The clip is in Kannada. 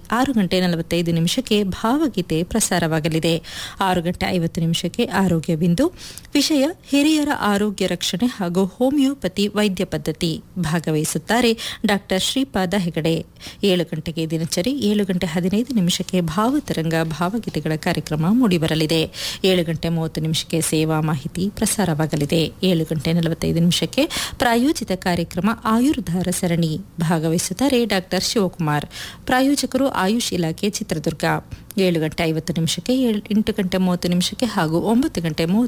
ಆರು ಗಂಟೆ ನಲವತ್ತೈದು ನಿಮಿಷಕ್ಕೆ ಭಾವಗೀತೆ ಪ್ರಸಾರವಾಗಲಿದೆ ಆರು ಗಂಟೆ ಐವತ್ತು ನಿಮಿಷಕ್ಕೆ ಆರೋಗ್ಯ ಬಿಂದು ವಿಷಯ ಹಿರಿಯರ ಆರೋಗ್ಯ ರಕ್ಷಣೆ ಹಾಗೂ ಹೋಮಿಯೋಪತಿ ವೈದ್ಯ ಪದ್ಧತಿ ಭಾಗವಹಿಸುತ್ತಾರೆ ಡಾಕ್ಟರ್ ಶ್ರೀಪಾದ ಹೆಗಡೆ ಏಳು ಗಂಟೆಗೆ ದಿನಚರಿ ಏಳು ಗಂಟೆ ಹದಿನೈದು ನಿಮಿಷಕ್ಕೆ ಭಾವತರಂಗ ಭಾವಗೀತೆಗಳ ಕಾರ್ಯಕ್ರಮ ಮೂಡಿಬರಲಿದೆ ಏಳು ಗಂಟೆ ಮೂವತ್ತು ನಿಮಿಷಕ್ಕೆ ಸೇವಾ ಮಾಹಿತಿ ಪ್ರಸಾರವಾಗಲಿದೆ ಏಳು ಗಂಟೆ ನಲವತ್ತೈದು ನಿಮಿಷಕ್ಕೆ ಪ್ರಾಯೋಜಿತ ಕಾರ್ಯಕ್ರಮ ಆಯುರ್ಧಾರ ಸರಣಿ ಭಾಗವಹಿಸುತ್ತಾರೆ ಡಾಕ್ಟರ್ ಶಿವಕುಮಾರ್ ಪ್ರಾಯೋಜಕರು ಆಯುಷ್ ಇಲಾಖೆ ಚಿತ್ರದುರ್ಗ ಏಳು ಗಂಟೆ ಐವತ್ತು ನಿಮಿಷಕ್ಕೆ ಏಳು- ಎಂಟು ಗಂಟೆ ಮೂವತ್ತು ನಿಮಿಷಕ್ಕೆ ಹಾಗೂ ಒಂಬತ್ತು ಗಂಟೆ ಮೂವತ್ತು